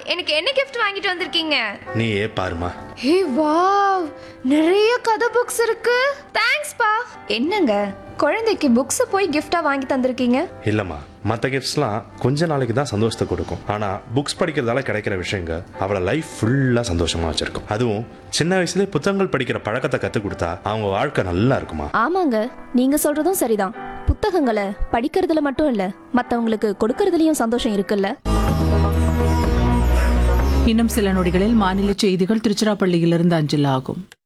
எனக்கு என்ன கிஃப்ட் வாங்கிட்டு வந்திருக்கீங்க நீ ஏ பாருமா ஹே வாவ் நிறைய கதை புக்ஸ் இருக்கு தேங்க்ஸ் பா என்னங்க குழந்தைக்கு புக்ஸ் போய் gift-ஆ வாங்கி தந்திருக்கீங்க இல்லம்மா மற்ற கிஃப்ட்ஸ்லாம் கொஞ்ச நாளைக்கு தான் சந்தோஷத்தை கொடுக்கும் ஆனா புக்ஸ் படிக்கிறதால கிடைக்கிற விஷயங்க அவளை லைஃப் ஃபுல்லா சந்தோஷமா வச்சிருக்கும் அதுவும் சின்ன வயசுலேயே புத்தகங்கள் படிக்கிற பழக்கத்தை கற்றுக் கொடுத்தா அவங்க வாழ்க்கை நல்லா இருக்குமா ஆமாங்க நீங்க சொல்றதும் சரிதான் புத்தகங்களை படிக்கிறதுல மட்டும் இல்ல மத்தவங்களுக்கு கொடுக்கறதுலயும் சந்தோஷம் இருக்குல்ல இன்னும் சில நொடிகளில் மாநில செய்திகள் திருச்சிராப்பள்ளியிலிருந்து அஞ்சல் ஆகும்